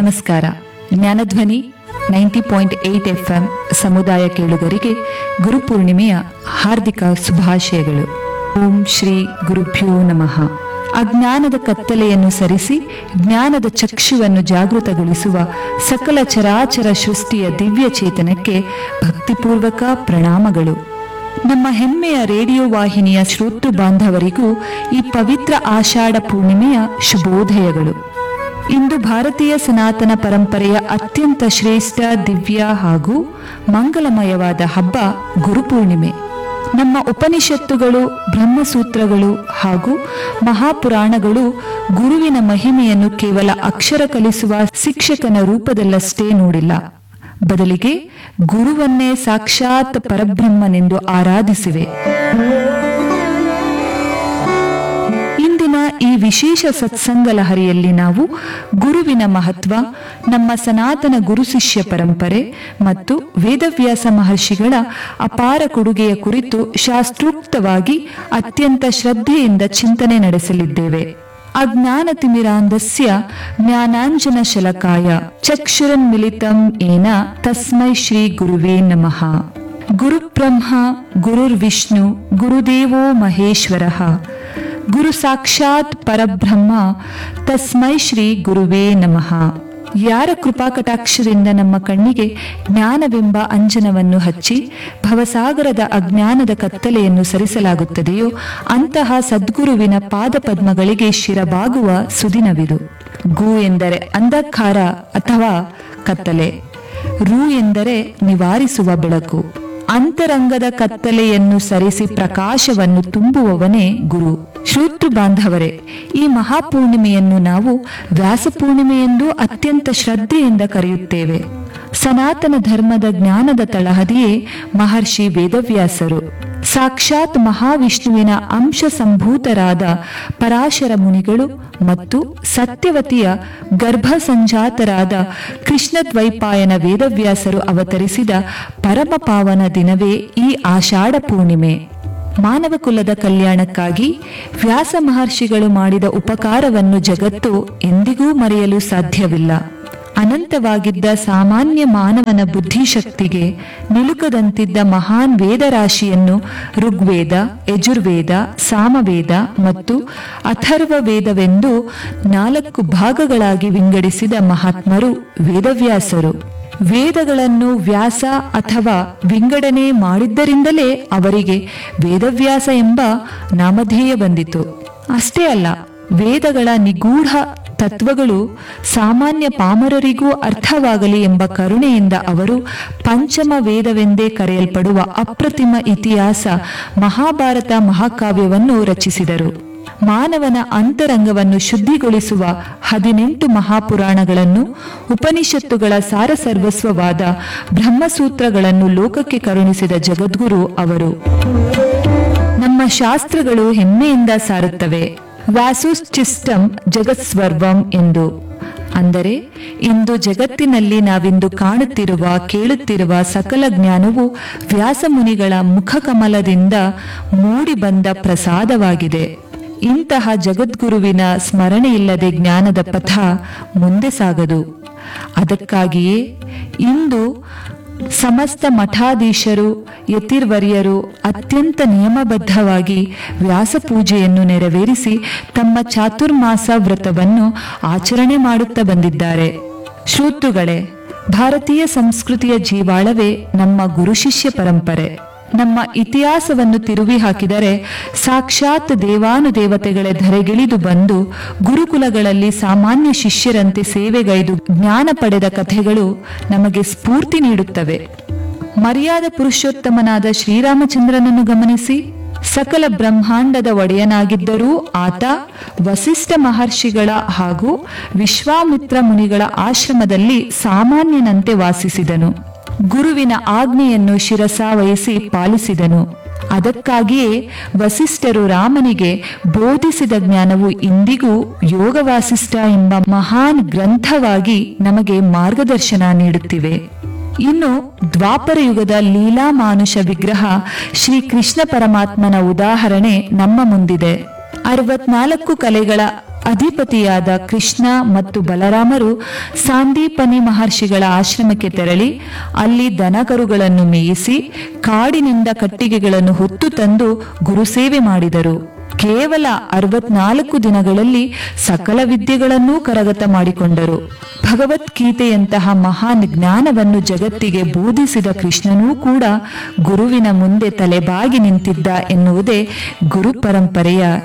ನಮಸ್ಕಾರ Jnanadhwani ninety point eight F M ಸಮುದಾಯ ಕೇಳುಗರಿಗೆ ಗುರುಪೂರ್ಣಿಮೆಯ ಹಾರ್ದಿಕ ಶುಭಾಶಯಗಳು ಓಂ ಶ್ರೀ ಗುರುಭ್ಯೋ ನಮಃ ಅಜ್ಞಾನದ ಕತ್ತಲೆಯನ್ನು ಸರಿಸಿ ಜ್ಞಾನದ ಚಕ್ಷುವನ್ನು ಜಾಗೃತಗೊಳಿಸುವ ಸಕಲ ಚರಾಚರ ಸೃಷ್ಟಿಯ ದಿವ್ಯ ಚೇತನಕ್ಕೆ ಭಕ್ತಿಪೂರ್ವಕ ಪ್ರಣಾಮಗಳು ನಮ್ಮ ಹೆಮ್ಮೆಯ ರೇಡಿಯೋ ವಾಹಿನಿಯ ಶ್ರೋತೃ ಬಾಂಧವರಿಗೂ ಈ ಪವಿತ್ರ ಆಷಾಢ ಪೂರ್ಣಿಮೆಯ ಶುಭೋದಯಗಳು ಇಂದು ಭಾರತೀಯ ಸನಾತನ ಪರಂಪರೆಯ ಅತ್ಯಂತ ಶ್ರೇಷ್ಠ ದಿವ್ಯ ಹಾಗೂ ಮಂಗಲಮಯವಾದ ಹಬ್ಬ ಗುರುಪೂರ್ಣಿಮೆ ನಮ್ಮ ಉಪನಿಷತ್ತುಗಳು ಬ್ರಹ್ಮಸೂತ್ರಗಳು ಹಾಗೂ ಮಹಾಪುರಾಣಗಳು ಗುರುವಿನ ಮಹಿಮೆಯನ್ನು ಕೇವಲ ಅಕ್ಷರ ಕಲಿಸುವ ಶಿಕ್ಷಕನ ರೂಪದಲ್ಲಷ್ಟೇ ನೋಡಿಲ್ಲ ಬದಲಿಗೆ ಗುರುವನ್ನೇ ಸಾಕ್ಷಾತ್ ಪರಬ್ರಹ್ಮನೆಂದು ಆರಾಧಿಸಿವೆ ಇಂದಿನ ಈ ವಿಶೇಷ ಸತ್ಸಂಗ ಲಹರಿಯಲ್ಲಿ ನಾವು ಗುರುವಿನ ಮಹತ್ವ ನಮ್ಮ ಸನಾತನ ಗುರು ಶಿಷ್ಯ ಪರಂಪರೆ ಮತ್ತು ವೇದವ್ಯಾಸ ಮಹರ್ಷಿಗಳ ಅಪಾರ ಕೊಡುಗೆಯ ಕುರಿತು ಶಾಸ್ತ್ರೋಕ್ತವಾಗಿ ಅತ್ಯಂತ ಶ್ರದ್ಧೆಯಿಂದ ಚಿಂತನೆ ನಡೆಸಲಿದ್ದೇವೆ ಅಜ್ಞಾನತಿಮಿರಾಂಧಸ್ಯ ಜ್ಞಾನಾಂಜನ ಶಲಕಾಯ ಚಕ್ಷುರನ್ಮಿಲಿತಂ ಏನ ತಸ್ಮೈ ಶ್ರೀ ಗುರುವೇ ನಮಃ ಗುರುಬ್ರಹ್ಮ ಗುರುರ್ವಿಷ್ಣು ಗುರುದೇವೋ ಮಹೇಶ್ವರಃ ಗುರು ಸಾಕ್ಷಾತ್ ಪರಬ್ರಹ್ಮ ತಸ್ಮೈ ಶ್ರೀ ಗುರುವೇ ನಮಃ ಯಾರ ಕೃಪಾಕಟಾಕ್ಷರಿಂದ ನಮ್ಮ ಕಣ್ಣಿಗೆ ಜ್ಞಾನವೆಂಬ ಅಂಜನವನ್ನು ಹಚ್ಚಿ ಭವಸಾಗರದ ಅಜ್ಞಾನದ ಕತ್ತಲೆಯನ್ನು ಸರಿಸಲಾಗುತ್ತದೆಯೋ ಅಂತಹ ಸದ್ಗುರುವಿನ ಪಾದಪದ್ಮಗಳಿಗೆ ಶಿರಬಾಗುವ ಸುದಿನವಿದು ಗು ಎಂದರೆ ಅಂಧಕಾರ ಅಥವಾ ಕತ್ತಲೆ ರು ಎಂದರೆ ನಿವಾರಿಸುವ ಬೆಳಕು ಅಂತರಂಗದ ಕತ್ತಲೆಯನ್ನು ಸರಿಸಿ ಪ್ರಕಾಶವನ್ನು ತುಂಬುವವನೇ ಗುರು ಶ್ರೋತೃ ಬಾಂಧವರೇ ಈ ಮಹಾಪೂರ್ಣಿಮೆಯನ್ನು ನಾವು ವ್ಯಾಸ ಪೂರ್ಣಿಮೆಯೆಂದು ಅತ್ಯಂತ ಶ್ರದ್ಧೆಯಿಂದ ಕರೆಯುತ್ತೇವೆ ಸನಾತನ ಧರ್ಮದ ಜ್ಞಾನದ ತಳಹದಿಯೇ ಮಹರ್ಷಿ ವೇದವ್ಯಾಸರು ಸಾಕ್ಷಾತ್ ಮಹಾವಿಷ್ಣುವಿನ ಅಂಶ ಸಂಭೂತರಾದ ಪರಾಶರ ಮುನಿಗಳು ಮತ್ತು ಸತ್ಯವತಿಯ ಗರ್ಭ ಸಂಜಾತರಾದ ಕೃಷ್ಣದ್ವೈಪಾಯನ ವೇದವ್ಯಾಸರು ಅವತರಿಸಿದ ಪರಮ ಪಾವನ ದಿನವೇ ಈ ಆಷಾಢ ಪೂರ್ಣಿಮೆ ಮಾನವ ಕುಲದ ಕಲ್ಯಾಣಕ್ಕಾಗಿ ವ್ಯಾಸ ಮಹರ್ಷಿಗಳು ಮಾಡಿದ ಉಪಕಾರವನ್ನು ಜಗತ್ತು ಎಂದಿಗೂ ಮರೆಯಲು ಸಾಧ್ಯವಿಲ್ಲ ಅನಂತವಾಗಿದ್ದ ಸಾಮಾನ್ಯ ಮಾನವನ ಬುದ್ಧಿಶಕ್ತಿಗೆ ನಿಲುಕದಂತಿದ್ದ ಮಹಾನ್ ವೇದರಾಶಿಯನ್ನು ಋಗ್ವೇದ ಯಜುರ್ವೇದ ಸಾಮವೇದ ಮತ್ತು ಅಥರ್ವ ವೇದವೆಂದು ನಾಲ್ಕು ಭಾಗಗಳಾಗಿ ವಿಂಗಡಿಸಿದ ಮಹಾತ್ಮರು ವೇದವ್ಯಾಸರು ವೇದಗಳನ್ನು ವ್ಯಾಸ ಅಥವಾ ವಿಂಗಡಣೆ ಮಾಡಿದ್ದರಿಂದಲೇ ಅವರಿಗೆ ವೇದವ್ಯಾಸ ಎಂಬ ನಾಮಧೇಯ ಬಂದಿತು ಅಷ್ಟೇ ಅಲ್ಲ ವೇದಗಳ ನಿಗೂಢ ತತ್ವಗಳು ಸಾಮಾನ್ಯ ಪಾಮರರಿಗೂ ಅರ್ಥವಾಗಲಿ ಎಂಬ ಕರುಣೆಯಿಂದ ಅವರು ಪಂಚಮ ವೇದವೆಂದೇ ಕರೆಯಲ್ಪಡುವ ಅಪ್ರತಿಮ ಇತಿಹಾಸ ಮಹಾಭಾರತ ಮಹಾಕಾವ್ಯವನ್ನು ರಚಿಸಿದರು ಮಾನವನ ಅಂತರಂಗವನ್ನು ಶುದ್ಧಿಗೊಳಿಸುವ ಹದಿನೆಂಟು ಮಹಾಪುರಾಣಗಳನ್ನು ಉಪನಿಷತ್ತುಗಳ ಸಾರಸರ್ವಸ್ವವಾದ ಬ್ರಹ್ಮಸೂತ್ರಗಳನ್ನು ಲೋಕಕ್ಕೆ ಕರುಣಿಸಿದ ಜಗದ್ಗುರು ಅವರು ನಮ್ಮ ಶಾಸ್ತ್ರಗಳು ಹೆಮ್ಮೆಯಿಂದ ಸಾರುತ್ತವೆ ವ್ಯಾಸುಶ್ಚಿಷ್ಟಂ ಜಗತ್ಸ್ವರ್ವಂ ಎಂದು ಅಂದರೆ ಇಂದು ಜಗತ್ತಿನಲ್ಲಿ ನಾವಿಂದು ಕಾಣುತ್ತಿರುವ ಕೇಳುತ್ತಿರುವ ಸಕಲ ಜ್ಞಾನವು ವ್ಯಾಸಮುನಿಗಳ ಮುಖಕಮಲದಿಂದ ಮೂಡಿ ಬಂದ ಪ್ರಸಾದವಾಗಿದೆ ಇಂತಹ ಜಗದ್ಗುರುವಿನ ಸ್ಮರಣೆ ಇಲ್ಲದೆ ಜ್ಞಾನದ ಪಥ ಮುಂದೆ ಸಾಗದು ಅದಕ್ಕಾಗಿಯೇ ಇಂದು ಸಮಸ್ತ ಮಠಾಧೀಶರು ಯತಿರ್ವರ್ಯರು ಅತ್ಯಂತ ನಿಯಮಬದ್ಧವಾಗಿ ವ್ಯಾಸ ಪೂಜೆಯನ್ನು ನೆರವೇರಿಸಿ ತಮ್ಮ ಚಾತುರ್ಮಾಸ ವ್ರತವನ್ನು ಆಚರಣೆ ಮಾಡುತ್ತಾ ಬಂದಿದ್ದಾರೆ ಶ್ರೋತೃಗಳೇ ಭಾರತೀಯ ಸಂಸ್ಕೃತಿಯ ಜೀವಾಳವೇ ನಮ್ಮ ಗುರು ಶಿಷ್ಯ ಪರಂಪರೆ ನಮ್ಮ ಇತಿಹಾಸವನ್ನು ತಿರುವಿ ಹಾಕಿದರೆ ಸಾಕ್ಷಾತ್ ದೇವಾನುದೇವತೆಗಳೇ ಧರೆಗಿಳಿದು ಬಂದು ಗುರುಕುಲಗಳಲ್ಲಿ ಸಾಮಾನ್ಯ ಶಿಷ್ಯರಂತೆ ಸೇವೆಗೈದು ಜ್ಞಾನ ಪಡೆದ ಕಥೆಗಳು ನಮಗೆ ಸ್ಫೂರ್ತಿ ನೀಡುತ್ತವೆ ಮರ್ಯಾದ ಪುರುಷೋತ್ತಮನಾದ ಶ್ರೀರಾಮಚಂದ್ರನನ್ನು ಗಮನಿಸಿ ಸಕಲ ಬ್ರಹ್ಮಾಂಡದ ಒಡೆಯನಾಗಿದ್ದರೂ ಆತ ವಸಿಷ್ಠ ಮಹರ್ಷಿಗಳ ಹಾಗೂ ವಿಶ್ವಾಮಿತ್ರ ಮುನಿಗಳ ಆಶ್ರಮದಲ್ಲಿ ಸಾಮಾನ್ಯನಂತೆ ವಾಸಿಸಿದನು ಗುರುವಿನ ಆಜ್ಞೆಯನ್ನು ಶಿರಸಾವಹಿಸಿ ಪಾಲಿಸಿದನು ಅದಕ್ಕಾಗಿಯೇ ವಸಿಷ್ಠರು ರಾಮನಿಗೆ ಬೋಧಿಸಿದ ಜ್ಞಾನವು ಇಂದಿಗೂ ಯೋಗ ವಾಸಿಷ್ಠ ಎಂಬ ಮಹಾನ್ ಗ್ರಂಥವಾಗಿ ನಮಗೆ ಮಾರ್ಗದರ್ಶನ ನೀಡುತ್ತಿವೆ ಇನ್ನು ದ್ವಾಪರ ಯುಗದ ಲೀಲಾ ಮಾನುಷ ವಿಗ್ರಹ ಶ್ರೀ ಕೃಷ್ಣ ಪರಮಾತ್ಮನ ಉದಾಹರಣೆ ನಮ್ಮ ಮುಂದಿದೆ ಅರವತ್ನಾಲ್ಕು ಕಲೆಗಳ ಅಧಿಪತಿಯಾದ ಕೃಷ್ಣ ಮತ್ತು ಬಲರಾಮರು ಸಾಂದೀಪನಿ ಮಹರ್ಷಿಗಳ ಆಶ್ರಮಕ್ಕೆ ತೆರಳಿ ಅಲ್ಲಿ ದನಕರುಗಳನ್ನು ಮೇಯಿಸಿ ಕಾಡಿನಿಂದ ಕಟ್ಟಿಗೆಗಳನ್ನು ಹೊತ್ತು ತಂದು ಗುರುಸೇವೆ ಮಾಡಿದರು ಕೇವಲ ಅರವತ್ನಾಲ್ಕು ದಿನಗಳಲ್ಲಿ ಸಕಲ ವಿದ್ಯೆಗಳನ್ನೂ ಕರಗತ ಮಾಡಿಕೊಂಡರು ಭಗವದ್ಗೀತೆಯಂತಹ ಮಹಾನ್ ಜ್ಞಾನವನ್ನು ಜಗತ್ತಿಗೆ ಬೋಧಿಸಿದ ಕೃಷ್ಣನೂ ಕೂಡ ಗುರುವಿನ ಮುಂದೆ ತಲೆಬಾಗಿ ನಿಂತಿದ್ದ ಎನ್ನುವುದೇ ಗುರು ಪರಂಪರೆಯ